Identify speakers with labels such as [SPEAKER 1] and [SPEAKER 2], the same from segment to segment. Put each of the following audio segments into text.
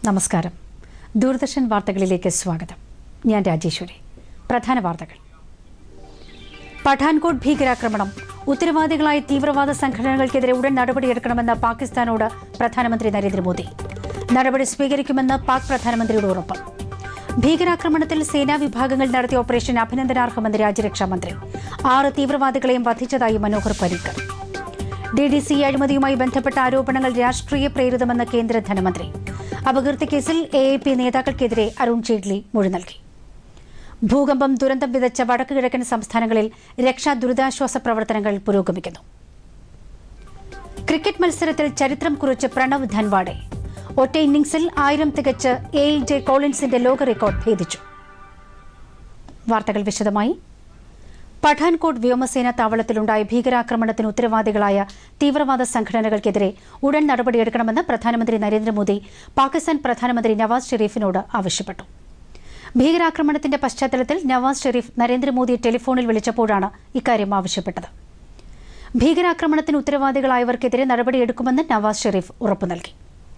[SPEAKER 1] നമസ്കാരം ദൂരദർശൻ വാർത്തകളിലേക്ക് സ്വാഗതം ഞാൻ രാജേശ്വരി പ്രധാന വാർത്തകൾ പഠാൻകോട്ട് ഭീകരാക്രമണം ഉത്തരവാദികളായ തീവ്രവാദ സംഘടനകൾക്കെതിരെ ഉടൻ നടപടിയെടുക്കണമെന്ന് പാകിസ്ഥാനോട് പ്രധാനമന്ത്രി നരേന്ദ്രമോദി നടപടി സ്വീകരിക്കുമെന്ന് പാക് പ്രധാനമന്ത്രിയുടെ ഉറപ്പ് ഭീകരാക്രമണത്തിൽ സേനാ വിഭാഗങ്ങൾ നടത്തിയ ഓപ്പറേഷൻ അഭിനന്ദനാർഹമെന്ന് രാജ്യരക്ഷാമന്ത്രി ആറ് തീവ്രവാദികളെയും വധിച്ചതായി Manohar Parrikar D D C അഴിമതിയുമായി ബന്ധപ്പെട്ട ആരോപണങ്ങൾ രാഷ്ട്രീയ പ്രേരിതമെന്ന് കേന്ദ്ര ധനമന്ത്രി അപകീർത്തി കേസിൽ എ എ പി നേതാക്കൾക്കെതിരെ അരുൺ ജെയ്റ്റ്ലി മൊഴി നൽകി ഭൂകമ്പം ദുരന്തം വിതച്ച വടക്കു കിഴക്കൻ സംസ്ഥാനങ്ങളിൽ രക്ഷാ ദുരിതാശ്വാസ പ്രവർത്തനങ്ങൾ പുരോഗമിക്കുന്നു ക്രിക്കറ്റ് മത്സരത്തിൽ ചരിത്രം കുറിച്ച് പ്രണവ് ധൻവാഡെ ഒറ്റ ഇന്നിംഗ്സിൽ ആയിരം തികച്ച് എ ജെ കോളിൻസിന്റെ ലോക റെക്കോർഡ് ഭേദിച്ചു വാർത്തകൾ വിശദമായി പഠാൻകോട്ട് വ്യോമസേന താവളത്തിലുണ്ടായ ഭീകരാക്രമണത്തിന് ഉത്തരവാദികളായ തീവ്രവാദ സംഘടനകൾക്കെതിരെ ഉടൻ നടപടിയെടുക്കണമെന്ന് പ്രധാനമന്ത്രി നരേന്ദ്രമോദി പാകിസ്ഥാൻ പ്രധാനമന്ത്രി നവാസ് ഷെരീഫിനോട് ആവശ്യപ്പെട്ടു ഭീകരാക്രമണത്തിന്റെ പശ്ചാത്തലത്തിൽ നവാസ് ഷെരീഫ് നരേന്ദ്രമോദിയെ ടെലിഫോണിൽ വിളിച്ചപ്പോഴാണ് ഇക്കാര്യം ആവശ്യപ്പെട്ടത് ഭീകരാക്രമണത്തിന് ഉത്തരവാദികളായവർക്കെതിരെ നടപടിയെടുക്കുമെന്ന് നവാസ് ഷെരീഫ് ഉറപ്പു നൽകി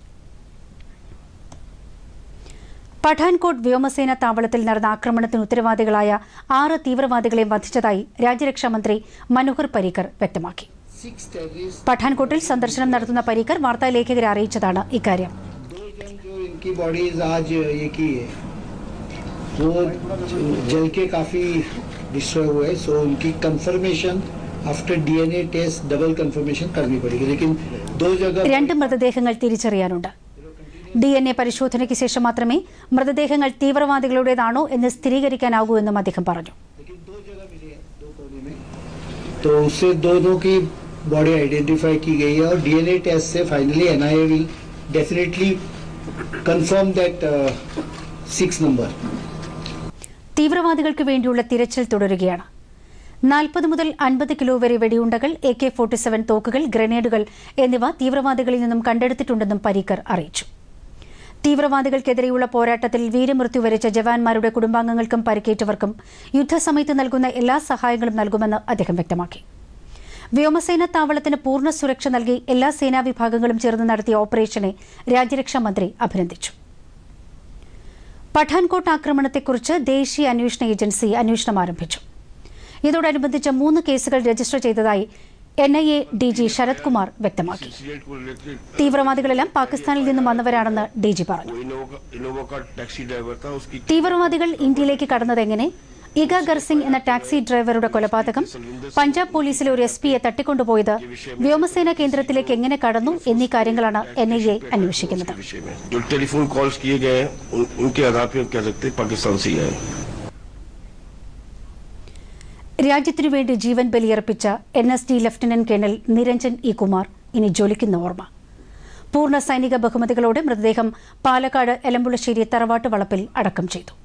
[SPEAKER 1] പഠാൻകോട്ട് വ്യോമസേന താവളത്തിൽ നടന്ന ആക്രമണത്തിന് ഉത്തരവാദികളായ ആറ് തീവ്രവാദികളെ വധിച്ചതായി രാജ്യരക്ഷാമന്ത്രി മനോഹർ പരീക്കർ വ്യക്തമാക്കി
[SPEAKER 2] six terrorists
[SPEAKER 1] പഠാൻകോട്ടിൽ സന്ദർശനം നടത്തുന്ന പരീക്കർ വാർത്താലേഖകരെ അറിയിച്ചതാണ് ഇക്കാര്യം
[SPEAKER 2] दो जन जो इनकी बॉडीज आज ये की है वो जल के काफी डिस्ट्रॉय हुए हैं सो उनकी confirmation after DNA test double confirmation करनी पड़ेगी लेकिन दो जगह
[SPEAKER 1] രണ്ട് മൃതദേഹങ്ങൾ തിരിച്ചറിയാനുണ്ട് ഡി എൻ എ പരിശോധനയ്ക്ക് ശേഷം മാത്രമേ മൃതദേഹങ്ങൾ തീവ്രവാദികളുടേതാണോ എന്ന് സ്ഥിരീകരിക്കാനാകൂ എന്നും അദ്ദേഹം പറഞ്ഞു
[SPEAKER 2] लेकिन दो जगह मिली है दो कोने में तो उससे दोनों की बॉडी आइडेंटिफाई की गई है और डीएनए टेस्ट से finally NIA will definitely confirm that six number
[SPEAKER 1] തീവ്രവാദികൾക്ക് വേണ്ടിയുള്ള തിരച്ചിൽ തുടരുകയാണ് നാൽപ്പത് മുതൽ അൻപത് കിലോ വരെ വെടിയുണ്ടകൾ എ കെ ഫോർട്ടി സെവൻ തോക്കുകൾ ഗ്രനേഡുകൾ എന്നിവ തീവ്രവാദികളിൽ നിന്നും കണ്ടെടുത്തിട്ടുണ്ടെന്നും പരീക്കർ അറിയിച്ചു തീവ്രവാദികൾക്കെതിരെയുള്ള പോരാട്ടത്തിൽ വീരമൃത്യു വരിച്ച ജവാന്മാരുടെ കുടുംബാംഗങ്ങൾക്കും പരിക്കേറ്റവർക്കും യുദ്ധസമയത്ത് നൽകുന്ന എല്ലാ സഹായങ്ങളും നൽകുമെന്ന് അദ്ദേഹം വ്യക്തമാക്കി വ്യോമസേന താവളത്തിന് പൂർണ്ണ സുരക്ഷ നൽകി എല്ലാ സേനാ വിഭാഗങ്ങളും ചേർന്ന് നടത്തിയ ഓപ്പറേഷനെ രാജ്യരക്ഷാമന്ത്രി അഭിനന്ദിച്ചു പഠാൻകോട്ട് ആക്രമണത്തെക്കുറിച്ച് ദേശീയ അന്വേഷണ ഏജൻസി അന്വേഷണം ആരംഭിച്ചു ഇതോടനുബന്ധിച്ച് മൂന്ന് കേസുകൾ രജിസ്റ്റർ ചെയ്തതായി N I A D G Sarath Kumar വ്യക്തമാക്കി
[SPEAKER 3] इंसिडेंट को लेकर
[SPEAKER 1] തീവ്രവാദികളെല്ലാം പാകിസ്ഥാനിൽ നിന്നും വന്നവരാണെന്ന് ഡി ജി പറഞ്ഞു
[SPEAKER 3] वो इनोवा का इनोवा का टैक्सी ड्राइवर था उसकी
[SPEAKER 1] തീവ്രവാദികൾ ഇന്ത്യയിലേക്ക് കടന്നതെങ്ങനെ ഇഗ ഗർസിംഗ് എന്ന ടാക്സി ഡ്രൈവറുടെ കൊലപാതകം പഞ്ചാബ് പോലീസിലെ ഒരു എസ് പിയെ തട്ടിക്കൊണ്ടുപോയത് വ്യോമസേന കേന്ദ്രത്തിലേക്ക് എങ്ങനെ കടന്നു എന്നീ കാര്യങ്ങളാണ് എൻ ഐ എ അന്വേഷിക്കുന്നത്
[SPEAKER 3] विषय में जो टेलीफोन कॉल्स किए गए हैं उन, उनके आधार पर हम कह सकते हैं पाकिस्तान से ही आए
[SPEAKER 1] രാജ്യത്തിനു വേണ്ടി ജീവൻ ബലിയർപ്പിച്ച N S D lieutenant colonel Niranjan E Kumar ഇനി ജ്വലിക്കുന്ന ഓർമ്മ പൂർണ്ണ സൈനിക ബഹുമതികളോടെ മൃതദേഹം പാലക്കാട് എലമ്പുളശ്ശേരി തറവാട്ട് വളപ്പിൽ അടക്കം ചെയ്തു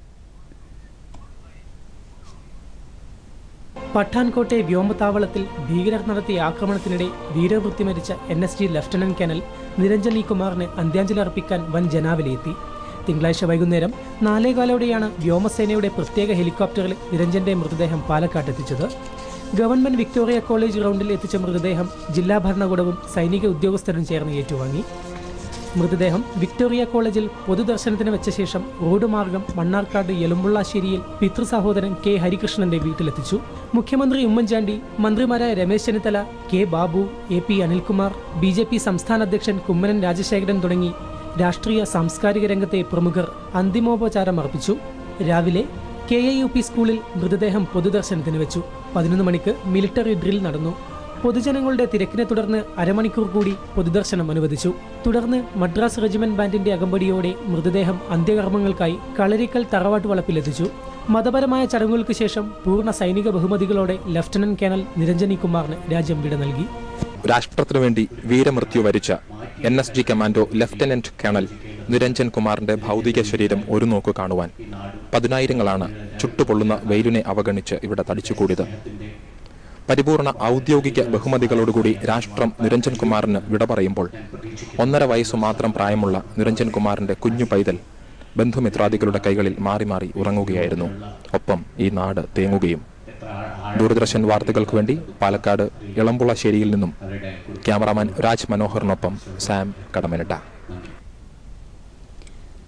[SPEAKER 4] പഠാൻകോട്ടെ വ്യോമതാവളത്തിൽ ഭീകരർ നടത്തിയ ആക്രമണത്തിനിടെ വീരമൃത്യു മരിച്ച N S G lieutenant colonel Niranjan E കുമാറിന് അന്ത്യാഞ്ജലി അർപ്പിക്കാൻ വൻ ജനാവലിയെത്തി തിങ്കളാഴ്ച വൈകുന്നേരം നാലേകാലോടെയാണ് വ്യോമസേനയുടെ പ്രത്യേക ഹെലികോപ്റ്ററിൽ നിരഞ്ജന്റെ മൃതദേഹം പാലക്കാട്ടെത്തിച്ചത് ഗവൺമെന്റ് വിക്ടോറിയ കോളേജ് ഗ്രൗണ്ടിൽ എത്തിച്ച മൃതദേഹം ജില്ലാ ഭരണകൂടവും സൈനിക ഉദ്യോഗസ്ഥരും ചേർന്ന് ഏറ്റുവാങ്ങി മൃതദേഹം വിക്ടോറിയ കോളേജിൽ പൊതുദർശനത്തിന് വെച്ച ശേഷം റോഡ് മാർഗം മണ്ണാർക്കാട് എലുമ്പുള്ളാശ്ശേരിയിൽ പിതൃ സഹോദരൻ കെ ഹരികൃഷ്ണന്റെ വീട്ടിലെത്തിച്ചു മുഖ്യമന്ത്രി ഉമ്മൻചാണ്ടി മന്ത്രിമാരായ Ramesh Chennithala K Babu A P Anilkumar B J P സംസ്ഥാന അധ്യക്ഷൻ കുമ്മനം രാജശേഖരൻ തുടങ്ങി രാഷ്ട്രീയ സാംസ്കാരിക രംഗത്തെ പ്രമുഖർ അന്തിമോപചാരം അർപ്പിച്ചു രാവിലെ കെ എ യു പി സ്കൂളിൽ മൃതദേഹം പൊതുദർശനത്തിന് വെച്ചു പതിനൊന്ന് മണിക്ക് മിലിറ്ററി ഡ്രിൽ നടന്നു പൊതുജനങ്ങളുടെ തിരക്കിനെ തുടർന്ന് അരമണിക്കൂർ കൂടി പൊതുദർശനം അനുവദിച്ചു തുടർന്ന് മദ്രാസ് റെജിമെന്റ് ബാൻഡിന്റെ അകമ്പടിയോടെ മൃതദേഹം അന്ത്യകർമ്മങ്ങൾക്കായി കളരിക്കൽ തറവാട്ട് വളപ്പിലെത്തിച്ചു മതപരമായ ചടങ്ങുകൾക്ക് ശേഷം പൂർണ്ണ സൈനിക ബഹുമതികളോടെ ലഫ്റ്റനന്റ് കേണൽ നിരഞ്ജനി കുമാറിന് രാജ്യം വിട നൽകി
[SPEAKER 5] രാഷ്ട്രത്തിനു വേണ്ടി വീരമൃത്യു വരിച്ച N S G commando lieutenant colonel Niranjan കുമാറിന്റെ ഭൗതിക ശരീരം ഒരു നോക്ക് കാണുവാൻ പതിനായിരങ്ങളാണ് ചുട്ടുപൊള്ളുന്ന വെയിലിനെ അവഗണിച്ച് ഇവിടെ തടിച്ചുകൂടിയത് പരിപൂർണ ഔദ്യോഗിക ബഹുമതികളോടുകൂടി രാഷ്ട്രം നിരഞ്ജൻ കുമാറിന് വിട പറയുമ്പോൾ ഒന്നര വയസ്സു മാത്രം പ്രായമുള്ള നിരഞ്ജൻ കുമാറിന്റെ കുഞ്ഞു പൈതൽ ബന്ധുമിത്രാദികളുടെ കൈകളിൽ മാറി മാറി ഉറങ്ങുകയായിരുന്നു ഒപ്പം ഈ നാട് തേങ്ങുകയും ദൂരദർശൻ വാർത്തകൾക്ക് വേണ്ടി പാലക്കാട് ഇളമ്പുളശ്ശേരിയിൽ നിന്നും ക്യാമറാമാൻ രാജ് മനോഹറിനൊപ്പം സാം കടമനിട്ട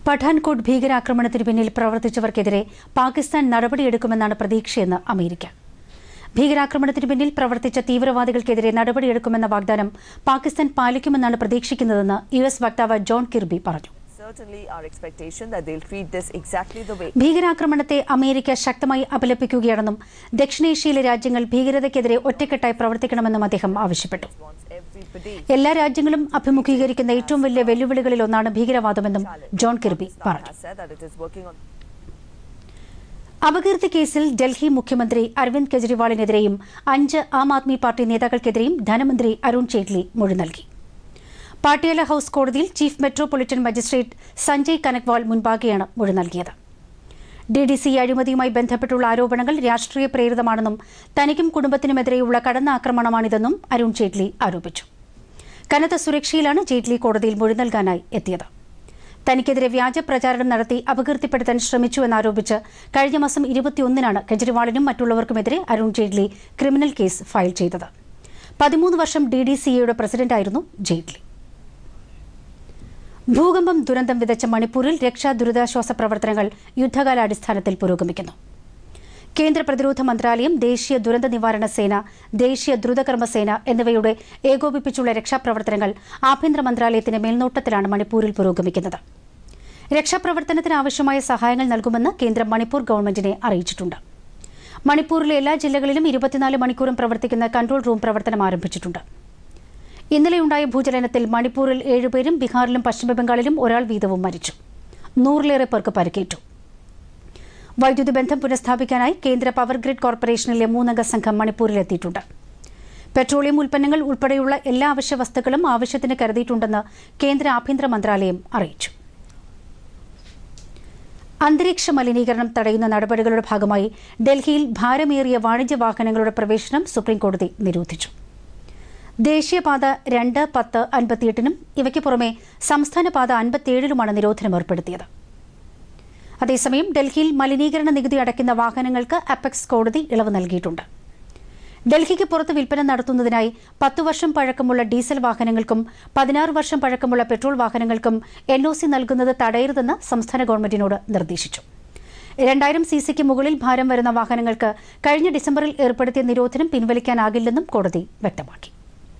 [SPEAKER 1] പഠാൻകോട്ട് ഭീകരാക്രമണത്തിന് പിന്നിൽ പ്രവർത്തിച്ചവർക്കെതിരെ പാകിസ്ഥാൻ നടപടിയെടുക്കുമെന്നാണ് പ്രതീക്ഷയെന്ന് അമേരിക്ക ഭീകരാക്രമണത്തിന് പിന്നിൽ പ്രവർത്തിച്ച തീവ്രവാദികൾക്കെതിരെ നടപടിയെടുക്കുമെന്ന വാഗ്ദാനം പാകിസ്ഥാൻ പാലിക്കുമെന്നാണ് പ്രതീക്ഷിക്കുന്നതെന്ന് യു എസ് വക്താവ് ജോൺ കിർബി പറഞ്ഞു
[SPEAKER 6] Certainly, our expectation that they'll treat this exactly the way
[SPEAKER 1] ഭീകരാക്രമണത്തെ അമേരിക്ക ശക്തമായി അപലപിക്കുകയാണെന്നും ദക്ഷിണേഷ്യയിലെ രാജ്യങ്ങൾ ഭീകരതയ്ക്കെതിരെ ഒറ്റക്കെട്ടായി പ്രവർത്തിക്കണമെന്നും അദ്ദേഹം ആവശ്യപ്പെട്ടു
[SPEAKER 6] wants everybody.
[SPEAKER 1] എല്ലാ രാജ്യങ്ങളും അഭിമുഖീകരിക്കുന്ന ഏറ്റവും വലിയ വെല്ലുവിളികളിൽ ഒന്നാണ് ഭീകരവാദമെന്നും ജോൺ കിർബി
[SPEAKER 6] Pakistan
[SPEAKER 1] പറഞ്ഞു
[SPEAKER 6] has said that it is working on.
[SPEAKER 1] അപകീർത്തി കേസിൽ ഡൽഹി മുഖ്യമന്ത്രി അരവിന്ദ് കെജ്രിവാളിനെതിരെയും അഞ്ച് ആം ആദ്മി പാർട്ടി നേതാക്കൾക്കെതിരെയും ധനമന്ത്രി അരുൺ ജെയ്റ്റ്ലി മൊഴി നൽകി പാട്ടിയാല ഹൌസ് കോടതിയിൽ chief metropolitan magistrate Sanjay Kanakwal മുൻപാകെയാണ് മൊഴി നൽകിയത് ഡി ഡി സി അഴിമതിയുമായി ബന്ധപ്പെട്ടുള്ള ആരോപണങ്ങൾ രാഷ്ട്രീയ പ്രേരിതമാണെന്നും തനിക്കും കുടുംബത്തിനുമെതിരെയുള്ള കടന്നാക്രമണമാണിതെന്നും അരുൺ ജെയ്റ്റ്ലി ആരോപിച്ചു കനത്ത സുരക്ഷയിലാണ് ജെയ്റ്റ്ലി കോടതിയിൽ മൊഴി നൽകാനായി എത്തിയത് തനിക്കെതിരെ വ്യാജ പ്രചാരണം നടത്തി അപകീർത്തിപ്പെടുത്താൻ ശ്രമിച്ചുവെന്നാരോപിച്ച് കഴിഞ്ഞ മാസം ഇരുപത്തിയൊന്നിനാണ് കെജ്രിവാളിനും മറ്റുള്ളവർക്കുമെതിരെ Arun Jaitley criminal case file ചെയ്തത് പതിമൂന്ന് വർഷം ഡി ഡി സിയുടെ പ്രസിഡന്റായിരുന്നു ജെയ്റ്റ്ലി ഭൂകമ്പം ദുരന്തം വിതച്ച മണിപ്പൂരിൽ രക്ഷാ ദുരിതാശ്വാസ പ്രവർത്തനങ്ങൾ യുദ്ധകാലാടിസ്ഥാനത്തിൽ പുരോഗമിക്കുന്നു കേന്ദ്ര പ്രതിരോധ മന്ത്രാലയം ദേശീയ ദുരന്ത നിവാരണ സേന ദേശീയ ദ്രുതകർമ്മ സേന എന്നിവയുടെ ഏകോപിപ്പിച്ചുള്ള രക്ഷാപ്രവർത്തനങ്ങൾ ആഭ്യന്തര മന്ത്രാലയത്തിന്റെ മേൽനോട്ടത്തിലാണ് മണിപ്പൂരിൽ പുരോഗമിക്കുന്നത് രക്ഷാപ്രവർത്തനത്തിന് ആവശ്യമായ സഹായങ്ങൾ നൽകുമെന്ന് കേന്ദ്രം മണിപ്പൂർ ഗവൺമെന്റിനെ അറിയിച്ചിട്ടുണ്ട് മണിപ്പൂരിലെ എല്ലാ ജില്ലകളിലും ഇരുപത്തിനാല് മണിക്കൂറും പ്രവർത്തിക്കുന്ന കൺട്രോൾ റൂം പ്രവർത്തനം ആരംഭിച്ചിട്ടുണ്ട് ഇന്നലെയുണ്ടായ ഭൂചലനത്തിൽ മണിപ്പൂരിൽ ഏഴുപേരും ബീഹാറിലും പശ്ചിമബംഗാളിലും ഒരാൾ വീതവും മരിച്ചു നൂറിലേറെ പേർക്ക് പരിക്കേറ്റു വൈദ്യുതി ബന്ധം പുനഃസ്ഥാപിക്കാനായി കേന്ദ്ര പവർ ഗ്രിഡ് കോർപ്പറേഷനിലെ മൂന്നംഗ സംഘം മണിപ്പൂരിലെത്തിയിട്ടുണ്ട് പെട്രോളിയം ഉൽപ്പന്നങ്ങൾ ഉൾപ്പെടെയുള്ള എല്ലാ അവശ്യ വസ്തുക്കളും ആവശ്യത്തിന് കരുതിയിട്ടുണ്ടെന്ന് കേന്ദ്ര ആഭ്യന്തര മന്ത്രാലയം അറിയിച്ചു അന്തരീക്ഷ മലിനീകരണം തടയുന്ന നടപടികളുടെ ഭാഗമായി ഡൽഹിയിൽ ഭാരമേറിയ വാണിജ്യ വാഹനങ്ങളുടെ പ്രവേശനം സുപ്രീംകോടതി നിരോധിച്ചു ദേശീയപാത രണ്ട് പത്ത് അൻപത്തിയെട്ടിനും ഇവയ്ക്ക് പുറമെ സംസ്ഥാന പാത അൻപത്തിയേഴിലുമാണ് നിരോധനം ഏർപ്പെടുത്തിയത് അതേസമയം ഡൽഹിയിൽ മലിനീകരണ നികുതി അടയ്ക്കുന്ന വാഹനങ്ങൾക്ക് അപെക്സ് കോടതി ഇളവ് നൽകിയിട്ടുണ്ട് ഡൽഹിക്ക് പുറത്ത് വിൽപ്പന നടത്തുന്നതിനായി പത്ത് വർഷം പഴക്കമുള്ള ഡീസൽ വാഹനങ്ങൾക്കും പതിനാറ് വർഷം പഴക്കമുള്ള പെട്രോൾ വാഹനങ്ങൾക്കും എൻ ഒ സി നൽകുന്നത് തടയരുതെന്ന് സംസ്ഥാന ഗവൺമെന്റിനോട് നിർദ്ദേശിച്ചു രണ്ടായിരം സി സിക്ക് മുകളിൽ ഭാരം വരുന്ന വാഹനങ്ങൾക്ക് കഴിഞ്ഞ ഡിസംബറിൽ ഏർപ്പെടുത്തിയ നിരോധനം പിൻവലിക്കാനാകില്ലെന്നും കോടതി വ്യക്തമാക്കി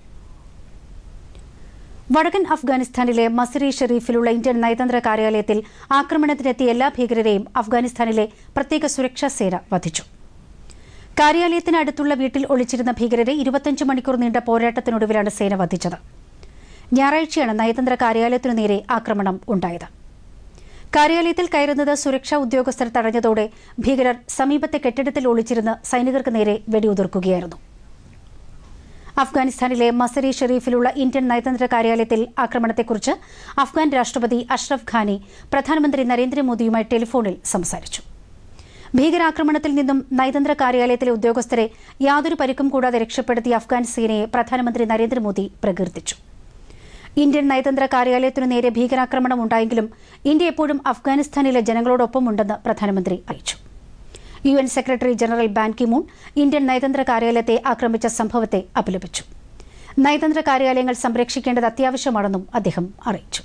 [SPEAKER 1] വടക്കൻ അഫ്ഗാനിസ്ഥാനിലെ മസറി ഷെരീഫിലുള്ള ഇന്ത്യൻ നയതന്ത്ര കാര്യാലയത്തിൽ ആക്രമണത്തിനെത്തിയ എല്ലാ ഭീകരരെയും അഫ്ഗാനിസ്ഥാനിലെ പ്രത്യേക സുരക്ഷാ സേന വധിച്ചു കാര്യാലയത്തിന് അടുത്തുള്ള വീട്ടിൽ ഒളിച്ചിരുന്ന ഭീകരരെ ഇരുപത്തിയഞ്ച് മണിക്കൂർ നീണ്ട പോരാട്ടത്തിനൊടുവിലാണ് സേന വധിച്ചത് ഞായറാഴ്ചയാണ് നയതന്ത്ര കാര്യാലയത്തിനു നേരെ ആക്രമണം ഉണ്ടായത് കാര്യാലയത്തിൽ കയറുന്നത് സുരക്ഷാ ഉദ്യോഗസ്ഥർ തടഞ്ഞതോടെ ഭീകരർ സമീപത്തെ കെട്ടിടത്തിൽ ഒളിച്ചിരുന്ന് സൈനികർക്ക് നേരെ വെടിയുതിർക്കുകയായിരുന്നു അഫ്ഗാനിസ്ഥാനിലെ മസരി ഷെരീഫിലുള്ള ഇന്ത്യൻ നയതന്ത്ര കാര്യാലയത്തിൽ ആക്രമണത്തെക്കുറിച്ച് അഫ്ഗാൻ രാഷ്ട്രപതി അഷ്റഫ് ഖാനി പ്രധാനമന്ത്രി നരേന്ദ്രമോദിയുമായി ടെലിഫോണിൽ സംസാരിച്ചു ഭീകരാക്രമണത്തിൽ നിന്നും നയതന്ത്ര കാര്യാലയത്തിലെ ഉദ്യോഗസ്ഥരെ യാതൊരു പരിക്കും കൂടാതെ രക്ഷപ്പെടുത്തിയ അഫ്ഗാൻ സേനയെ പ്രധാനമന്ത്രി നരേന്ദ്രമോദി പ്രകീർത്തിച്ചു ഇന്ത്യൻ നയതന്ത്ര കാര്യാലയത്തിനു നേരെ ഭീകരാക്രമണം ഉണ്ടായെങ്കിലും ഇന്ത്യ എപ്പോഴും അഫ്ഗാനിസ്ഥാനിലെ ജനങ്ങളോടൊപ്പമുണ്ടെന്ന് പ്രധാനമന്ത്രി അറിയിച്ചു U N secretary general Ban Kimoon Indian നയതന്ത്ര കാര്യാലയത്തെ ആക്രമിച്ച സംഭവത്തെ അപലപിച്ചു നയതന്ത്ര കാര്യാലയങ്ങൾ സംരക്ഷിക്കേണ്ടത് അത്യാവശ്യമാണെന്നും അദ്ദേഹം അറിയിച്ചു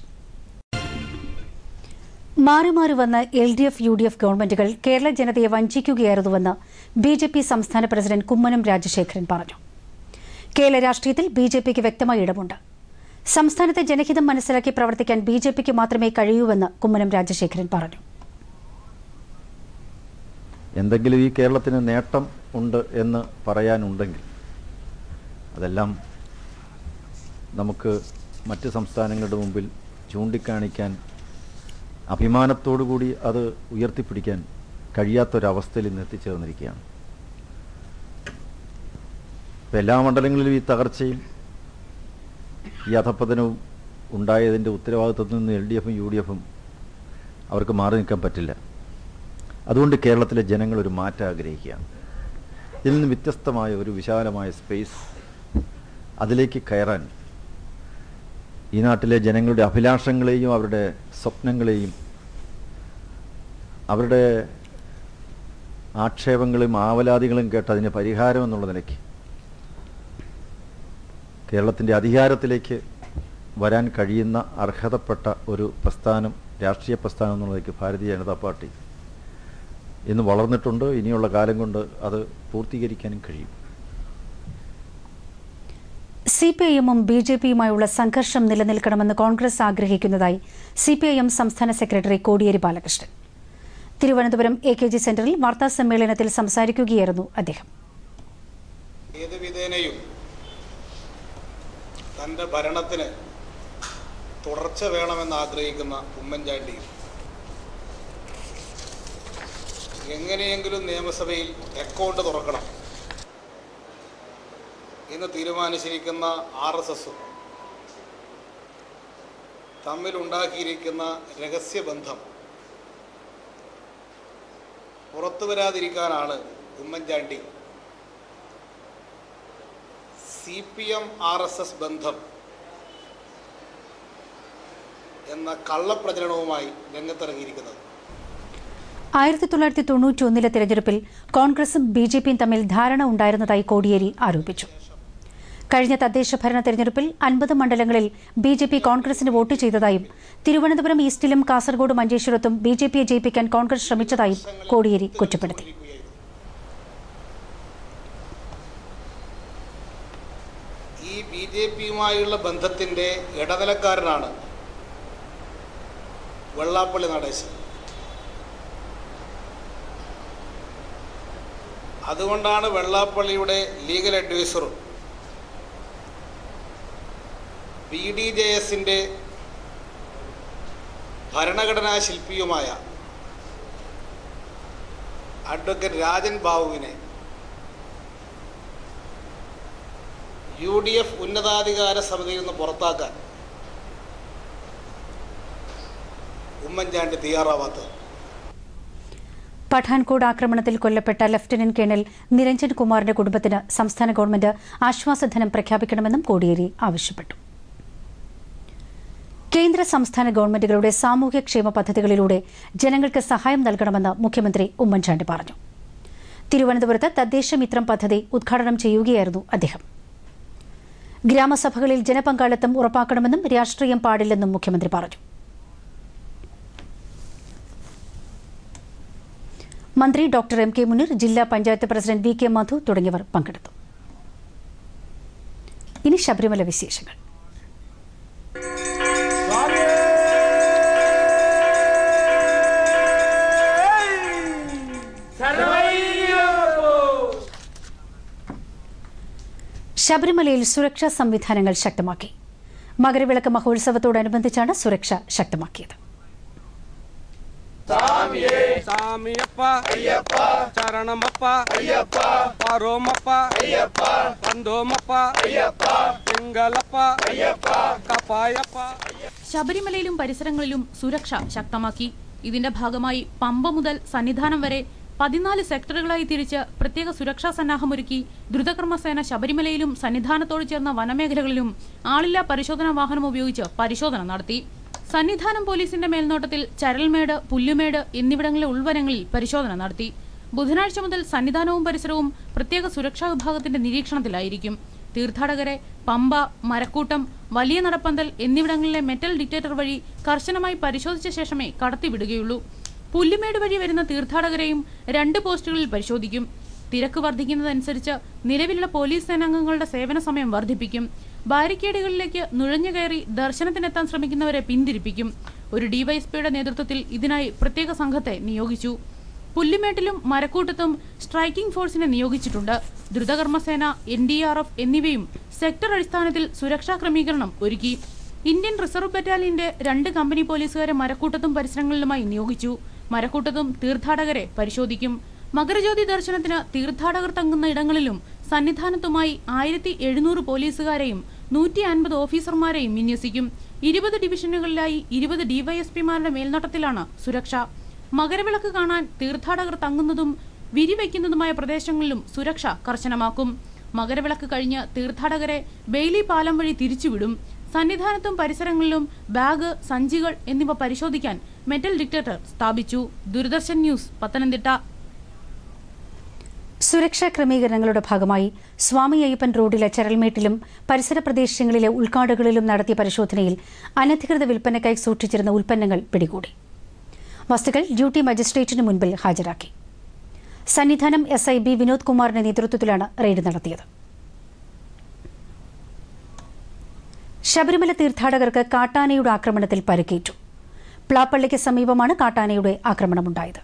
[SPEAKER 1] മാറി മാറി വന്ന L D F U D F ഗവൺമെന്റുകൾ കേരള ജനതയെ വഞ്ചിക്കുകയായിരുന്നുവെന്ന് ബി ജെ പി സംസ്ഥാന പ്രസിഡന്റ് കുമ്മനം രാജശേഖരൻ പറഞ്ഞു കേരള രാഷ്ട്രീയത്തിൽ ബി ജെ പിക്ക് വ്യക്തമായ ഇടമുണ്ട് സംസ്ഥാനത്തെ ജനഹിതം മനസ്സിലാക്കി പ്രവർത്തിക്കാൻ ബി ജെ പിക്ക് മാത്രമേ കഴിയൂവെന്ന് കുമ്മനം രാജശേഖരൻ പറഞ്ഞു
[SPEAKER 7] എന്തെങ്കിലും ഈ കേരളത്തിന് നേട്ടം ഉണ്ട് എന്ന് പറയാനുണ്ടെങ്കിൽ അതെല്ലാം നമുക്ക് മറ്റ് സംസ്ഥാനങ്ങളുടെ മുമ്പിൽ ചൂണ്ടിക്കാണിക്കാൻ അഭിമാനത്തോടുകൂടി അത് ഉയർത്തിപ്പിടിക്കാൻ കഴിയാത്തൊരവസ്ഥയിൽ ഇന്ന് എത്തിച്ചേർന്നിരിക്കുകയാണ് ഇപ്പം എല്ലാ മണ്ഡലങ്ങളിലും ഈ തകർച്ചയും ഈ അധപ്പതനവും ഉണ്ടായതിൻ്റെ ഉത്തരവാദിത്വത്തിൽ നിന്ന് എൽ ഡി എഫും യു ഡി എഫും അവർക്ക് മാറി നിൽക്കാൻ പറ്റില്ല അതുകൊണ്ട് കേരളത്തിലെ ജനങ്ങൾ ഒരു മാറ്റം ആഗ്രഹിക്കുകയാണ് ഇതിൽ നിന്ന് വ്യത്യസ്തമായ ഒരു വിശാലമായ സ്പേസ് അതിലേക്ക് കയറാൻ ഈ നാട്ടിലെ ജനങ്ങളുടെ അഭിലാഷങ്ങളെയും അവരുടെ സ്വപ്നങ്ങളെയും അവരുടെ ആക്ഷേപങ്ങളും ആവലാതികളും കേട്ട് അതിന് പരിഹാരം എന്നുള്ള നിലയ്ക്ക് കേരളത്തിൻ്റെ അധികാരത്തിലേക്ക് വരാൻ കഴിയുന്ന അർഹതപ്പെട്ട ഒരു പ്രസ്ഥാനം രാഷ്ട്രീയ പ്രസ്ഥാനം എന്നുള്ളതിലേക്ക് ഭാരതീയ ജനതാ പാർട്ടി ഇന്ന് വളർന്നിട്ടുണ്ട് ഇനിയുള്ള കാലം കൊണ്ട് അത് പൂർത്തീകരിക്കാനും കഴിയും
[SPEAKER 1] സി പി ഐ എമ്മും ബി ജെ പിയുമായുള്ള സംഘർഷം നിലനിൽക്കണമെന്ന് കോൺഗ്രസ് ആഗ്രഹിക്കുന്നതായി സി പി ഐ എം സംസ്ഥാന secretary Kodiyeri Balakrishnan Thiruvananthapuram A K G സെന്ററിൽ വാർത്താ സമ്മേളനത്തിൽ സംസാരിക്കുകയായിരുന്നു അദ്ദേഹം
[SPEAKER 8] ഏത് വിധേനയും തൻ്റെ ഭരണത്തിന് തുടർച്ച വേണമെന്ന് ആഗ്രഹിക്കുന്ന ഉമ്മൻചാണ്ടിയും എങ്ങനെയെങ്കിലും നിയമസഭയിൽ അക്കൗണ്ട് തുറക്കണം എന്ന് തീരുമാനിച്ചിരിക്കുന്ന ആർ എസ് എസും തമ്മിലുണ്ടാക്കിയിരിക്കുന്ന രഹസ്യബന്ധം പുറത്തു വരാതിരിക്കാനാണ് Oommen Chandy C P M R S S ബന്ധം എന്ന കള്ളപ്രചരണവുമായി രംഗത്തിറങ്ങിയിരിക്കുന്നത്
[SPEAKER 1] ആയിരത്തി തൊള്ളായിരത്തി തൊണ്ണൂറ്റി ഒന്നിലെ തെരഞ്ഞെടുപ്പിൽ കോൺഗ്രസും ബി ജെ പിയും തമ്മിൽ ധാരണ ഉണ്ടായിരുന്നതായി കോടിയേരി ആരോപിച്ചു കഴിഞ്ഞ തദ്ദേശ ഭരണ തെരഞ്ഞെടുപ്പിൽ അൻപത് മണ്ഡലങ്ങളിൽ ബി ജെ പി കോൺഗ്രസിന് വോട്ട് ചെയ്തതായും തിരുവനന്തപുരം ഈസ്റ്റിലും കാസർഗോഡ് മഞ്ചേശ്വരത്തും ബി ജെ പിയെ ജയിപ്പിക്കാൻ കോൺഗ്രസ് ശ്രമിച്ചതായും കോടിയേരി കുറ്റപ്പെടുത്തി
[SPEAKER 8] ഈ ബി ജെ പിയുമായുള്ള ബന്ധത്തിൻ്റെ ഇടനിലക്കാരനാണ് വെള്ളാപ്പള്ളി നടേശൻ അതുകൊണ്ടാണ് വെള്ളാപ്പള്ളിയുടെ ലീഗൽ അഡ്വൈസറും ബി ഡി ജെ എസിൻ്റെ ഭരണഘടനാ ശില്പിയുമായ അഡ്വക്കേറ്റ് രാജൻ ബാബുവിനെ യു ഡി എഫ് ഉന്നതാധികാര സമിതിയിൽ നിന്ന് പുറത്താക്കാൻ ഉമ്മൻചാണ്ടി തയ്യാറാവാത്തത്
[SPEAKER 1] പഠാൻകോട് ആക്രമണത്തിൽ കൊല്ലപ്പെട്ട ലഫ്റ്റനന്റ് കേണൽ നിരഞ്ജൻ കുമാറിന്റെ കുടുംബത്തിന് സംസ്ഥാന ഗവൺമെന്റ് ആശ്വാസധനം പ്രഖ്യാപിക്കണമെന്നും കോടിയേരി ആവശ്യപ്പെട്ടു കേന്ദ്ര സംസ്ഥാന ഗവൺമെന്റുകളുടെ സാമൂഹ്യക്ഷേമ പദ്ധതികളിലൂടെ ജനങ്ങൾക്ക് സഹായം നൽകണമെന്ന് മുഖ്യമന്ത്രി ഉമ്മൻചാണ്ടി പറഞ്ഞു തിരുവനന്തപുരത്ത് തദ്ദേശമിത്രം പദ്ധതി ഉദ്ഘാടനം ചെയ്യുകയായിരുന്നു അദ്ദേഹം ഗ്രാമസഭകളിൽ ജനപങ്കാളിത്തം ഉറപ്പാക്കണമെന്നും രാഷ്ട്രീയം പാടില്ലെന്നും മുഖ്യമന്ത്രി പറഞ്ഞു മന്ത്രി ഡോക്ടർ എം കെ മുനീർ ജില്ലാ panchayat president V K Madhu തുടങ്ങിയവർ പങ്കെടുത്തു ഇനി ശബരിമല വിശേഷങ്ങൾ ശബരിമലയിൽ സുരക്ഷാ സംവിധാനങ്ങൾ ശക്തമാക്കി മകരവിളക്ക് മഹോത്സവത്തോടനുബന്ധിച്ചാണ് സുരക്ഷ ശക്തമാക്കിയത്
[SPEAKER 9] சாமியப்ப ஐயப்ப சரணமப்ப ஐயப்ப பரோமப்ப ஐயப்ப பந்தோமப்ப ஐயப்ப തിങ്കളപ്പ അയ്യപ്പ കപ്പായപ്പ
[SPEAKER 10] ശബരിമലയിലും പരിസരങ്ങളിലും സുരക്ഷ ശക്തമാക്കി ഇതിന്റെ ഭാഗമായി പമ്പ മുതൽ സന്നിധാനം വരെ പതിനാല് സെക്ടറുകളായി തിരിച്ച് പ്രത്യേക സുരക്ഷാ സന്നാഹമൊരുക്കി ദ്രുതകർമ്മസേന ശബരിമലയിലും സന്നിധാനത്തോട് ചേർന്ന വനമേഖലകളിലും ആളില്ലാ പരിശോധനാ വാഹനം ഉപയോഗിച്ച് പരിശോധന നടത്തി സന്നിധാനം പോലീസിന്റെ മേൽനോട്ടത്തിൽ ചരൽമേട് പുല്ലുമേട് എന്നിവിടങ്ങളിലെ ഉൾവനങ്ങളിൽ പരിശോധന നടത്തി ബുധനാഴ്ച മുതൽ സന്നിധാനവും പരിസരവും പ്രത്യേക സുരക്ഷാ വിഭാഗത്തിന്റെ നിരീക്ഷണത്തിലായിരിക്കും തീർത്ഥാടകരെ പമ്പ മരക്കൂട്ടം വലിയ നടപ്പന്തൽ എന്നിവിടങ്ങളിലെ മെറ്റൽ ഡിറ്റക്ടർ വഴി കർശനമായി പരിശോധിച്ച ശേഷമേ കടത്തിവിടുകയുള്ളൂ പുല്ലുമേട് വഴി വരുന്ന തീർത്ഥാടകരെയും രണ്ട് പോസ്റ്റുകളിൽ പരിശോധിക്കും തിരക്ക് വർദ്ധിക്കുന്നതനുസരിച്ച് നിലവിലുള്ള പോലീസ് സേനാംഗങ്ങളുടെ സേവന സമയം വർദ്ധിപ്പിക്കും ബാരിക്കേഡുകളിലേക്ക് നുഴഞ്ഞു കയറി ദർശനത്തിനെത്താൻ ശ്രമിക്കുന്നവരെ പിന്തിരിപ്പിക്കും ഒരു ഡിവൈഎസ്പിയുടെ നേതൃത്വത്തിൽ ഇതിനായി പ്രത്യേക സംഘത്തെ നിയോഗിച്ചു പുല്ലുമേട്ടിലും മരക്കൂട്ടത്തും സ്ട്രൈക്കിംഗ് ഫോഴ്സിനെ നിയോഗിച്ചിട്ടുണ്ട് ദ്രുതകർമ്മസേന എൻ ഡി ആർ എഫ് എന്നിവയും സെക്ടർ അടിസ്ഥാനത്തിൽ സുരക്ഷാ ക്രമീകരണം ഒരുക്കി ഇന്ത്യൻ റിസർവ് ബറ്റാലിയന്റെ രണ്ട് കമ്പനി പോലീസുകാരെ മരക്കൂട്ടത്തും പരിസരങ്ങളിലുമായി നിയോഗിച്ചു മരക്കൂട്ടത്തും തീർത്ഥാടകരെ പരിശോധിക്കും മകരജ്യോതി ദർശനത്തിന് തീർത്ഥാടകർ തങ്ങുന്ന ഇടങ്ങളിലും സന്നിധാനത്തുമായി ആയിരത്തി എഴുന്നൂറ് പോലീസുകാരെയും നൂറ്റി അൻപത് ഓഫീസർമാരെയും വിന്യസിക്കും ഇരുപത് ഡിവിഷനുകളിലായി ഇരുപത് ഡിവൈഎസ്പിമാരുടെ മേൽനോട്ടത്തിലാണ് സുരക്ഷ മകരവിളക്ക് കാണാൻ തീർത്ഥാടകർ തങ്ങുന്നതും വിരിവയ്ക്കുന്നതുമായ പ്രദേശങ്ങളിലും സുരക്ഷ കർശനമാക്കും മകരവിളക്ക് കഴിഞ്ഞ് തീർത്ഥാടകരെ ബെയിലി പാലം വഴി തിരിച്ചുവിടും സന്നിധാനത്തും പരിസരങ്ങളിലും ബാഗ് സഞ്ചികൾ എന്നിവ പരിശോധിക്കാൻ മെറ്റൽ ഡിറ്റക്ടർ സ്ഥാപിച്ചു ദൂരദർശൻ ന്യൂസ് പത്തനംതിട്ട
[SPEAKER 1] സുരക്ഷാ ക്രമീകരണങ്ങളുടെ ഭാഗമായി സ്വാമി അയ്യപ്പൻ റോഡിലെ ചരൽമേട്ടിലും പരിസര പ്രദേശങ്ങളിലെ ഉൾക്കാടുകളിലും നടത്തിയ പരിശോധനയിൽ അനധികൃത വിൽപ്പനയ്ക്കായി സൂക്ഷിച്ചിരുന്ന ഉൽപ്പന്നങ്ങൾ പിടികൂടി വസ്തുക്കൾ ഡ്യൂട്ടി മജിസ്ട്രേറ്റിന് മുൻപിൽ ഹാജരാക്കി സന്നിധാനം എസ് ഐ ബി വിനോദ് കുമാറിന്റെ നേതൃത്വത്തിലാണ് റെയ്ഡ് നടത്തിയത് ശബരിമല തീർത്ഥാടകർക്ക് കാട്ടാനയുടെ ആക്രമണത്തിൽ പരിക്കേറ്റു പ്ലാപ്പള്ളിക്ക് സമീപമാണ് കാട്ടാനയുടെ ആക്രമണമുണ്ടായത്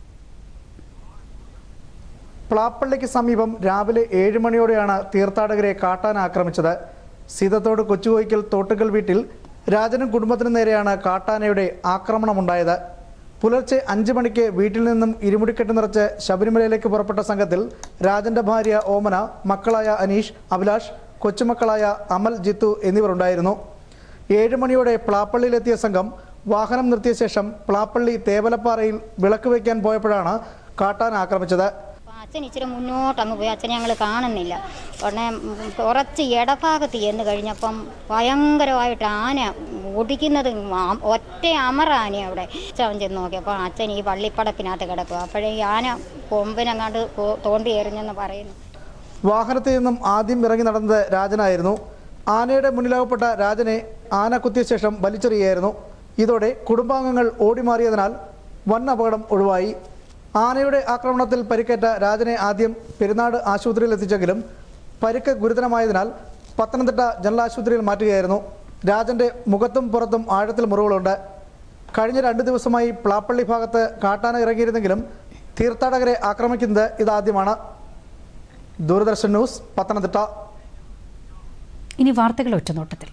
[SPEAKER 11] പ്ലാപ്പള്ളിക്ക് സമീപം രാവിലെ ഏഴ് മണിയോടെയാണ് തീർത്ഥാടകരെ കാട്ടാന ആക്രമിച്ചത് സീതത്തോട് കൊച്ചുകോയിക്കൽ തോട്ടുകൽ വീട്ടിൽ രാജനും കുടുംബത്തിനും നേരെയാണ് കാട്ടാനയുടെ ആക്രമണമുണ്ടായത് പുലർച്ചെ അഞ്ച് മണിക്ക് വീട്ടിൽ നിന്നും ഇരുമുടിക്കെട്ട് നിറച്ച് ശബരിമലയിലേക്ക് പുറപ്പെട്ട സംഘത്തിൽ രാജന്റെ ഭാര്യ ഓമന മക്കളായ അനീഷ് അഭിലാഷ് കൊച്ചുമക്കളായ അമൽ ജിത്തു എന്നിവർ ഉണ്ടായിരുന്നു ഏഴ് മണിയോടെ പ്ലാപ്പള്ളിയിലെത്തിയ സംഘം വാഹനം നിർത്തിയ ശേഷം പ്ലാപ്പള്ളി തേവലപ്പാറയിൽ വിളക്ക് വയ്ക്കാൻ പോയപ്പോഴാണ് കാട്ടാന ആക്രമിച്ചത്
[SPEAKER 12] അച്ഛൻ ഇച്ചിരി മുന്നോട്ട് അങ്ങ് പോയി അച്ഛനെ ഞങ്ങൾ കാണുന്നില്ല ഉടനെ ഉം, കുറച്ച് ഇടഭാഗത്ത് ചെന്ന് കഴിഞ്ഞപ്പം ഭയങ്കരമായിട്ട് ആന ഓടിക്കുന്നത് ആ- ഒറ്റ അമറ ആന അവിടെ അച്ഛൻ ചെന്ന് നോക്കിയപ്പോൾ അച്ഛൻ ഈ പള്ളിപ്പടപ്പിനകത്ത് കിടക്കുക അപ്പോഴേ ഈ ആന കൊമ്പിനങ്ങാണ്ട് കോ- തോണ്ടി എറിഞ്ഞെന്ന് പറയുന്നു
[SPEAKER 11] വാഹനത്തിൽ നിന്നും ആദ്യം ഇറങ്ങി നടന്നത് രാജനായിരുന്നു ആനയുടെ മുന്നിലാകപ്പെട്ട രാജനെ ആന കുത്തിയ ശേഷം വലിച്ചെറിയായിരുന്നു ഇതോടെ കുടുംബാംഗങ്ങൾ ഓടിമാറിയതിനാൽ വൻ അപകടം ഒഴിവായി ആനയുടെ ആക്രമണത്തിൽ പരിക്കേറ്റ രാജനെ ആദ്യം പെരുന്നാട് ആശുപത്രിയിൽ എത്തിച്ചെങ്കിലും പരിക്ക് ഗുരുതരമായതിനാൽ പത്തനംതിട്ട ജനറൽ ആശുപത്രിയിൽ മാറ്റുകയായിരുന്നു രാജന്റെ മുഖത്തും പുറത്തും ആഴത്തിൽ മുറിവുകളുണ്ട് കഴിഞ്ഞ രണ്ട് ദിവസമായി പ്ലാപ്പള്ളി ഭാഗത്ത് കാട്ടാന ഇറങ്ങിയിരുന്നെങ്കിലും തീർത്ഥാടകരെ ആക്രമിക്കുന്നത് ഇതാദ്യമാണ് ദൂരദർശൻ ന്യൂസ് പത്തനംതിട്ട
[SPEAKER 1] ഇനി വാർത്തകൾ ഒറ്റനോട്ടത്തിൽ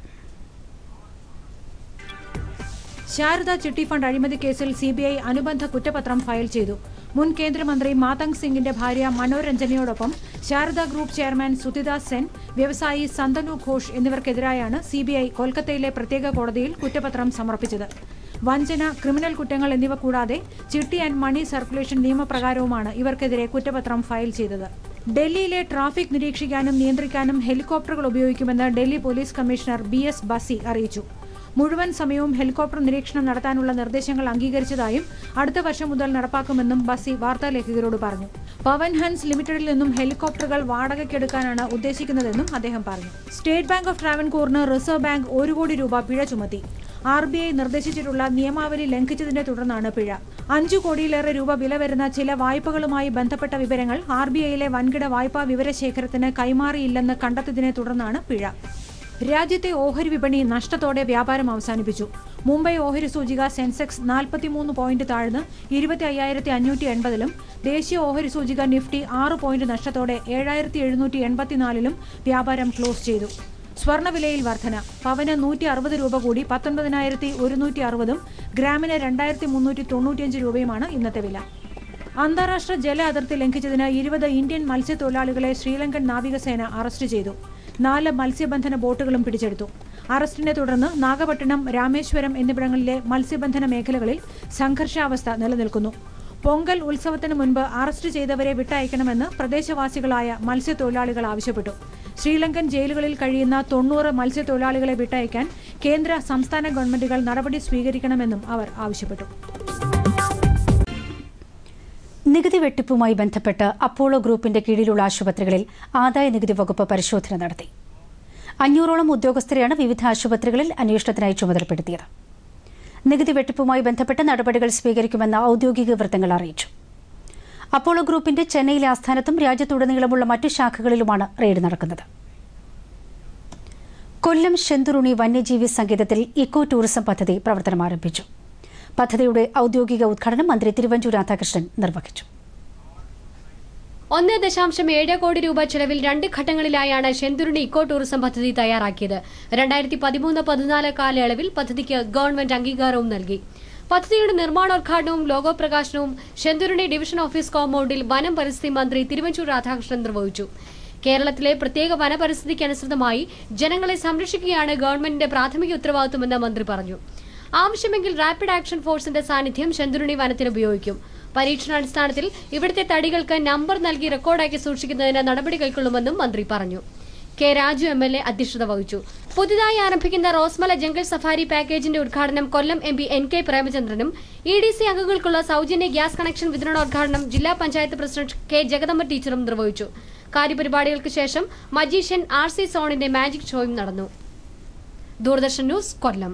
[SPEAKER 13] ശാരദ ചിട്ടി ഫണ്ട് അഴിമതി കേസിൽ സിബിഐ അനുബന്ധ കുറ്റപത്രം ഫയൽ ചെയ്തു മുൻ കേന്ദ്രമന്ത്രി മാതങ് സിംഗിന്റെ ഭാര്യ മനോരഞ്ജനയോടൊപ്പം ശാരദ ഗ്രൂപ്പ് ചെയർമാൻ സുതിദാസ് സെൻ വ്യവസായി സന്തനു ഘോഷ് എന്നിവർക്കെതിരായാണ് സിബിഐ കൊൽക്കത്തയിലെ പ്രത്യേക കോടതിയിൽ കുറ്റപത്രം സമർപ്പിച്ചത് വഞ്ചന ക്രിമിനൽ കുറ്റങ്ങൾ എന്നിവ കൂടാതെ ചിട്ടി ആൻഡ് മണി സർക്കുലേഷൻ നിയമപ്രകാരവുമാണ് ഇവർക്കെതിരെ കുറ്റപത്രം ഫയൽ ചെയ്തത് ഡൽഹിയിലെ ട്രാഫിക് നിരീക്ഷിക്കാനും നിയന്ത്രിക്കാനും ഹെലികോപ്റ്ററുകൾ ഉപയോഗിക്കുമെന്ന് Delhi police commissioner B S Bassi അറിയിച്ചു മുഴുവൻ സമയവും ഹെലികോപ്റ്റർ നിരീക്ഷണം നടത്താനുള്ള നിർദ്ദേശങ്ങൾ അംഗീകരിച്ചതായും അടുത്ത വർഷം മുതൽ നടപ്പാക്കുമെന്നും ബസി വാർത്താലേഖകരോട് പറഞ്ഞു പവൻ ഹൻസ് ലിമിറ്റഡിൽ നിന്നും ഹെലികോപ്റ്ററുകൾ വാടകയ്ക്കെടുക്കാനാണ് ഉദ്ദേശിക്കുന്നതെന്നും അദ്ദേഹം പറഞ്ഞു സ്റ്റേറ്റ് ബാങ്ക് ഓഫ് ട്രാവൻകൂറിന് റിസർവ് ബാങ്ക് ഒരു കോടി രൂപ പിഴ ചുമത്തി ആർ ബി ഐ നിർദ്ദേശിച്ചിട്ടുള്ള നിയമാവലി ലംഘിച്ചതിനെ തുടർന്നാണ് പിഴ അഞ്ചു കോടിയിലേറെ രൂപ വില വരുന്ന ചില വായ്പകളുമായി ബന്ധപ്പെട്ട വിവരങ്ങൾ ആർ ബി ഐയിലെ വൻകിട വായ്പാ വിവരശേഖരത്തിന് കൈമാറിയില്ലെന്ന് കണ്ടെത്തിയതിനെ തുടർന്നാണ് പിഴ രാജ്യത്തെ ഓഹരി വിപണി നഷ്ടത്തോടെ വ്യാപാരം അവസാനിപ്പിച്ചു മുംബൈ ഓഹരി സൂചിക സെൻസെക്സ് നാൽപ്പത്തിമൂന്ന് പോയിന്റ് താഴ്ന്ന് ഇരുപത്തി അയ്യായിരത്തി അഞ്ഞൂറ്റി എൺപതിലും ദേശീയ ഓഹരി സൂചിക നിഫ്റ്റി ആറ് പോയിന്റ് നഷ്ടത്തോടെ ഏഴായിരത്തി എഴുന്നൂറ്റി എൺപത്തിനാലിലും വ്യാപാരം ക്ലോസ് ചെയ്തു സ്വർണ്ണവിലയിൽ വർധന പവന് നൂറ്റി അറുപത് രൂപ കൂടി പത്തൊൻപതിനായിരത്തി ഒരുന്നൂറ്റി അറുപതും ഗ്രാമിന് രണ്ടായിരത്തി മുന്നൂറ്റി തൊണ്ണൂറ്റിയഞ്ച് രൂപയുമാണ് ഇന്നത്തെ വില അന്താരാഷ്ട്ര ജല അതിർത്തി ലംഘിച്ചതിന് ഇരുപത് ഇന്ത്യൻ മത്സ്യത്തൊഴിലാളികളെ ശ്രീലങ്കൻ നാവികസേന അറസ്റ്റ് ചെയ്തു നാല് മത്സ്യബന്ധന ബോട്ടുകളും പിടിച്ചെടുത്തു അറസ്റ്റിനെ തുടർന്ന് നാഗപട്ടണം രാമേശ്വരം എന്നിവിടങ്ങളിലെ മത്സ്യബന്ധന മേഖലകളിൽ സംഘർഷാവസ്ഥ നിലനിൽക്കുന്നു പൊങ്കൽ ഉത്സവത്തിന് മുൻപ് അറസ്റ്റ് ചെയ്തവരെ വിട്ടയക്കണമെന്ന് പ്രദേശവാസികളായ മത്സ്യത്തൊഴിലാളികൾ ആവശ്യപ്പെട്ടു ശ്രീലങ്കൻ ജയിലുകളിൽ കഴിയുന്ന തൊണ്ണൂറ് മത്സ്യത്തൊഴിലാളികളെ വിട്ടയക്കാൻ കേന്ദ്ര സംസ്ഥാന ഗവൺമെന്റുകൾ നടപടി സ്വീകരിക്കണമെന്നും അവർ ആവശ്യപ്പെട്ടു
[SPEAKER 1] നികുതി വെട്ടിപ്പുമായി ബന്ധപ്പെട്ട് അപ്പോളോ ഗ്രൂപ്പിന്റെ കീഴിലുള്ള ആശുപത്രികളിൽ ആദായ നികുതി വകുപ്പ് പരിശോധന നടത്തി അഞ്ഞൂറോളം ഉദ്യോഗസ്ഥരെയാണ് വിവിധ ആശുപത്രികളിൽ അന്വേഷണത്തിനായി ചുമതലപ്പെടുത്തിയത് നികുതി വെട്ടിപ്പുമായി ബന്ധപ്പെട്ട് നടപടികൾ സ്വീകരിക്കുമെന്ന് ഔദ്യോഗിക വൃത്തങ്ങൾ അറിയിച്ചു അപ്പോളോ ഗ്രൂപ്പിന്റെ ചെന്നൈയിലെ ആസ്ഥാനത്തും രാജ്യത്തുടനീളമുള്ള മറ്റു ശാഖകളിലുമാണ് റെയ്ഡ് നടക്കുന്നത് കൊല്ലം ശെന്തുറുണി വന്യജീവി സങ്കേതത്തിൽ ഇക്കോ ടൂറിസം പദ്ധതി പ്രവർത്തനം ആരംഭിച്ചു പദ്ധതിയുടെ ഔദ്യോഗിക ഉദ്ഘാടനം മന്ത്രി തിരുവഞ്ചൂർ രാധാകൃഷ്ണൻ നിർവഹിച്ചു
[SPEAKER 14] ഒന്ന് ദശാംശം ഏഴ് കോടി രൂപ ചെലവിൽ രണ്ട് ഘട്ടങ്ങളിലായാണ് ശെന്തുരുണി ഇക്കോ ടൂറിസം പദ്ധതി തയ്യാറാക്കിയത് രണ്ടായിരത്തി പതിമൂന്ന് പതിനാല് കാലയളവിൽ പദ്ധതിക്ക് ഗവൺമെന്റ് അംഗീകാരവും നൽകി പദ്ധതിയുടെ നിർമ്മാണോദ്ഘാടനവും ലോഗോ പ്രകാശനവും ശെന്തുരുണി ഡിവിഷൻ ഓഫീസ് കോമ്പൗണ്ടിൽ വനം പരിസ്ഥിതി മന്ത്രി തിരുവഞ്ചൂർ രാധാകൃഷ്ണൻ നിർവഹിച്ചു കേരളത്തിലെ പ്രത്യേക വനപരിസ്ഥിതിക്ക് അനുസൃതമായി ജനങ്ങളെ സംരക്ഷിക്കുകയാണ് ഗവൺമെന്റിന്റെ പ്രാഥമിക ഉത്തരവാദിത്വമെന്ന് മന്ത്രി പറഞ്ഞു ആവശ്യമെങ്കിൽ റാപ്പിഡ് ആക്ഷൻ ഫോഴ്സിന്റെ സാന്നിധ്യം ശെന്തുരുണി വനത്തിൽ ഉപയോഗിക്കും പരീക്ഷണാടിസ്ഥാനത്തിൽ ഇവിടുത്തെ തടികൾക്ക് നമ്പർ നൽകി റെക്കോർഡാക്കി സൂക്ഷിക്കുന്നതിന് നടപടി കൈക്കൊള്ളുമെന്നും മന്ത്രി പറഞ്ഞു K Raju M L A അധ്യക്ഷത വഹിച്ചു പുതുതായി ആരംഭിക്കുന്ന റോസ്മല ജംഗിൾ സഫാരി പാക്കേജിന്റെ ഉദ്ഘാടനം Kollam M P N K പ്രേമചന്ദ്രനും ഇ ഡി സി അംഗങ്ങൾക്കുള്ള സൗജന്യ ഗ്യാസ് കണക്ഷൻ വിതരണോദ്ഘാടനം ജില്ലാ പഞ്ചായത്ത് പ്രസിഡന്റ് കെ ജഗദമ്മ ടീച്ചറും നിർവഹിച്ചു കാര്യപരിപാടികൾക്ക് ശേഷം മജീഷ്യൻ ആർ സി സോണിന്റെ മാജിക് ഷോയും നടന്നു ദൂരദർശൻ ന്യൂസ് കൊല്ലം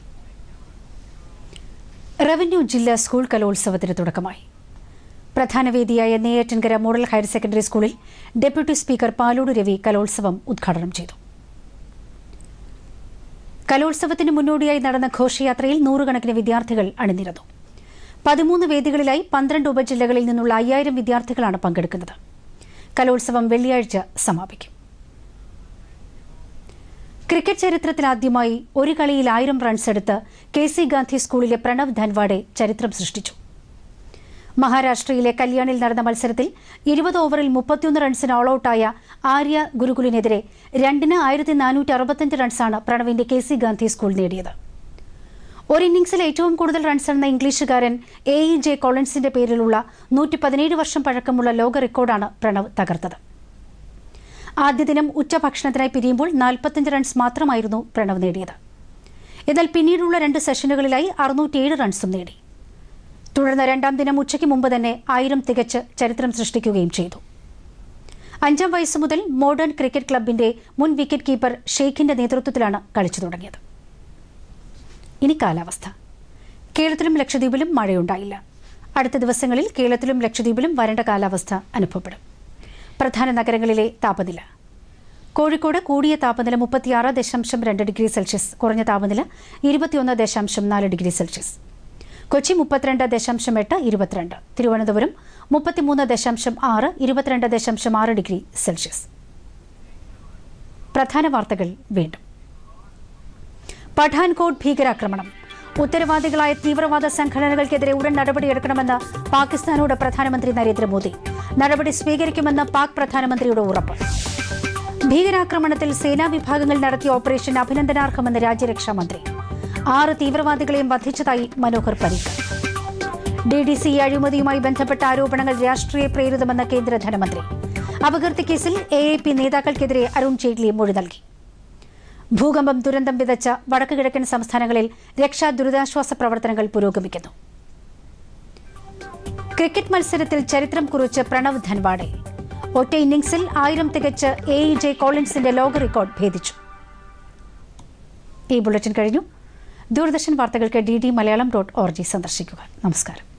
[SPEAKER 1] റവന്യൂ ജില്ലാ സ്കൂൾ കലോത്സവത്തിന് തുടക്കമായി പ്രധാന വേദിയായ നെയ്യാറ്റിൻകര മോഡൽ ഹയർ സെക്കൻഡറി സ്കൂളിൽ ഡെപ്യൂട്ടി സ്പീക്കർ പാലോട് രവി കലോത്സവം ഉദ്ഘാടനം ചെയ്തു കലോത്സവത്തിന് മുന്നോടിയായി നടന്ന ഘോഷയാത്രയിൽ നൂറുകണക്കിന് വിദ്യാർത്ഥികൾ അണിനിരന്നു പതിമൂന്ന് വേദികളിലായി പന്ത്രണ്ട് ഉപജില്ലകളിൽ നിന്നുള്ള അയ്യായിരം വിദ്യാർത്ഥികളാണ് പങ്കെടുക്കുന്നത് കലോത്സവം വെള്ളിയാഴ്ച സമാപിക്കും ക്രിക്കറ്റ് ചരിത്രത്തിൽ ആദ്യമായി ഒരു കളിയിൽ ആയിരം റൺസ് എടുത്ത് കെ സി ഗാന്ധി സ്കൂളിലെ പ്രണവ് ധൻവാഡെ ചരിത്രം സൃഷ്ടിച്ചു മഹാരാഷ്ട്രയിലെ കല്യാണിൽ നടന്ന മത്സരത്തിൽ ഇരുപത് ഓവറിൽ മുപ്പത്തിയൊന്ന് റൺസിന് ഓൾ ഔട്ടായ ആര്യ ഗുരുകുലിനെതിരെ രണ്ടിന് ആയിരത്തി നാനൂറ്റി അറുപത്തിയഞ്ച് റൺസാണ് പ്രണവിന്റെ കെ സി ഗാന്ധി സ്കൂൾ നേടിയത് ഒരു ഇന്നിംഗ്സിൽ ഏറ്റവും കൂടുതൽ റൺസ് എന്ന ഇംഗ്ലീഷുകാരൻ എ ഇ ജെ കോളിൻസിന്റെ പേരിലുള്ള നൂറ്റി പതിനേഴ് വർഷം പഴക്കമുള്ള ലോക റെക്കോർഡാണ് പ്രണവ് തകർത്തത് ആദ്യ ദിനം ഉച്ചഭക്ഷണത്തിനായി പിരിയുമ്പോൾ നാൽപ്പത്തിയഞ്ച് റൺസ് മാത്രമായിരുന്നു പ്രണവ് നേടിയത് എന്നാൽ പിന്നീടുള്ള രണ്ട് സെഷനുകളിലായി അറുന്നൂറ്റിയേഴ് റൺസും നേടി തുടർന്ന് രണ്ടാം ദിനം ഉച്ചയ്ക്ക് മുമ്പ് തന്നെ ആയിരം തികച്ച് ചരിത്രം സൃഷ്ടിക്കുകയും ചെയ്തു അഞ്ചാം വയസ്സ് മുതൽ മോഡേൺ ക്രിക്കറ്റ് ക്ലബിന്റെ മുൻ വിക്കറ്റ് കീപ്പർ ഷെയ്ഖിന്റെ നേതൃത്വത്തിലാണ് കളിച്ചു തുടങ്ങിയത് ഇനി കാലാവസ്ഥ കേരളത്തിലും ലക്ഷദ്വീപിലും മഴയുണ്ടായില്ല അടുത്ത ദിവസങ്ങളിൽ കേരളത്തിലും ലക്ഷദ്വീപിലും വരണ്ട കാലാവസ്ഥ അനുഭവപ്പെടും പ്രധാന നഗരങ്ങളിലെ താപനില കോഴിക്കോട് കൂടിയ താപനില മുപ്പത്തിയാറ് ദശാംശം രണ്ട് ഡിഗ്രി സെൽഷ്യസ് കുറഞ്ഞ താപനില ഇരുപത്തിയൊന്ന് ദശാംശം നാല് ഡിഗ്രി സെൽഷ്യസ് കൊച്ചി മുപ്പത്തിരണ്ട് ദശാംശം എട്ട് ഇരുപത്തിരണ്ട് തിരുവനന്തപുരം മുപ്പത്തിമൂന്ന് ദശാംശം ആറ് ഇരുപത്തിരണ്ട് ദശാംശം ആറ് ഡിഗ്രി സെൽഷ്യസ് പ്രധാന വാർത്തകൾ വീണ്ടും പഠാൻകോട്ട് ഭീകരാക്രമണം ഉത്തരവാദികളായ തീവ്രവാദ സംഘടനകൾക്കെതിരെ ഉടൻ നടപടിയെടുക്കണമെന്ന് പാകിസ്ഥാനോട് പ്രധാനമന്ത്രി നരേന്ദ്രമോദി നടപടി സ്വീകരിക്കുമെന്ന് പാക് പ്രധാനമന്ത്രിയുടെ ഉറപ്പ് ഭീകരാക്രമണത്തിൽ സേനാ വിഭാഗങ്ങൾ നടത്തിയ ഓപ്പറേഷൻ അഭിനന്ദനാർഹമെന്ന് രാജ്യരക്ഷാമന്ത്രി ആറ് തീവ്രവാദികളെയും വധിച്ചതായി Manohar Parrikar D D C അഴിമതിയുമായി ബന്ധപ്പെട്ട ആരോപണങ്ങൾ രാഷ്ട്രീയ പ്രേരിതമെന്ന് കേന്ദ്ര ധനമന്ത്രി അപകീർത്തി കേസിൽ എ എ പി നേതാക്കൾക്കെതിരെ അരുൺ ജെയ്റ്റ്ലി മൊഴി നൽകി ഭൂകമ്പം ദുരന്തം വിതച്ച വടക്കു കിഴക്കൻ സംസ്ഥാനങ്ങളിൽ രക്ഷാ ദുരിതാശ്വാസ പ്രവർത്തനങ്ങൾ പുരോഗമിക്കുന്നു ക്രിക്കറ്റ് മത്സരത്തിൽ ചരിത്രം കുറിച്ച് പ്രണവ് ധൻവാഡെ ഒറ്റ ഇന്നിംഗ്സിൽ ആയിരം തികച്ച് എ ഇ ജെ കോളിൻസിന്റെ ലോക റെക്കോർഡ് ഭേദിച്ചു ഈ ബുള്ളറ്റിൻ കഴിഞ്ഞു ദൂരദർശൻ വാർത്തകൾക്ക് D D Malayalam dot org സന്ദർശിക്കുക നമസ്കാരം